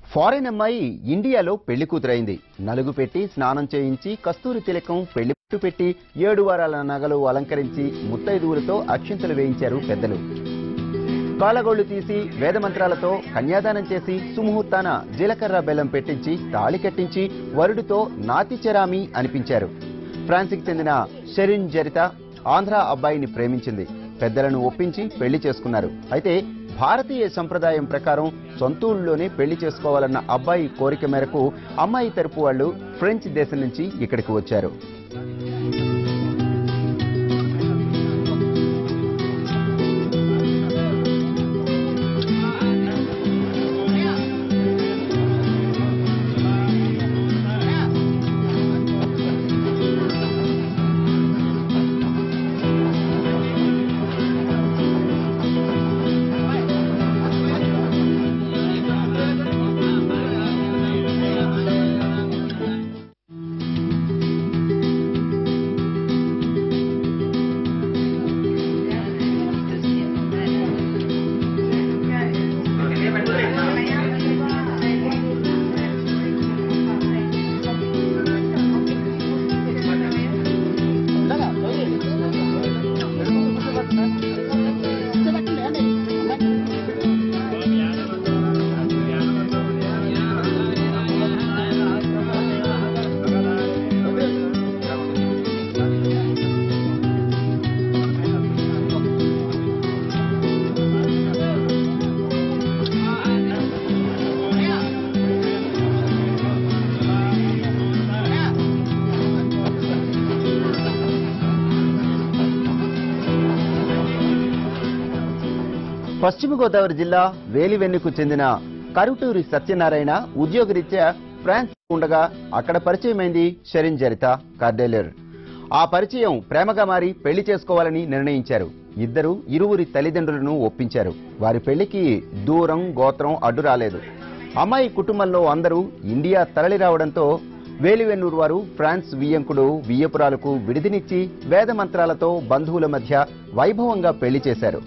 foreign అమ్మాయి ఇండియాలో పెళ్లి కూతురైంది నలుగు పెట్టి స్నానం చేయించి కస్తూరి తిలకం పెళ్లి పట్టు పెట్టి ఏడు వారాల నగలు అలంకరించి ముత్తైదువులతో అక్షింతలు వేయించారు పెద్దలు కాలగోళ్లు తీసి వేదమంత్రాలతో కన్యాదానం చేసి సుముహూర్తాన జీలకర్ర బెల్లం పెట్టించి తాళి కట్టించి వరుడితో నాతి చెరామి అనిపించారు ఫ్రాన్స్కి చెందిన షెరిన్ జరిత ఆంధ్ర అబ్బాయిని ప్రేమించింది పెద్దలను ఒప్పించి పెళ్లి చేసుకున్నారు అయితే భారతీయ సంప్రదాయం ప్రకారం సొంత ఊళ్ళోనే పెళ్లి చేసుకోవాలన్న అబ్బాయి కోరిక మేరకు అమ్మాయి తరపు వాళ్ళు ఫ్రెంచ్ దేశం నుంచి ఇక్కడికి వచ్చారు పశ్చిమ గోదావరి జిల్లా వేలివెన్నుకు చెందిన కరుటూరి సత్యనారాయణ ఉద్యోగరీత్యా ఫ్రాన్స్ ఉండగా అక్కడ పరిచయమైంది షెరిన్ జరిత కార్డేలర్ ఆ పరిచయం ప్రేమగా మారి పెళ్లి చేసుకోవాలని నిర్ణయించారు ఇద్దరు ఇరువురి తల్లిదండ్రులను ఒప్పించారు వారి పెళ్లికి దూరం గోత్రం అడ్డు రాలేదు అమ్మాయి కుటుంబంలో అందరూ ఇండియా తరలి రావడంతో వేలివెన్నూరు వారు ఫ్రాన్స్ వియ్యంకుడు వియ్యపురాలకు విడిదినిచ్చి వేద మంత్రాలతో బంధువుల మధ్య వైభవంగా పెళ్లి చేశారు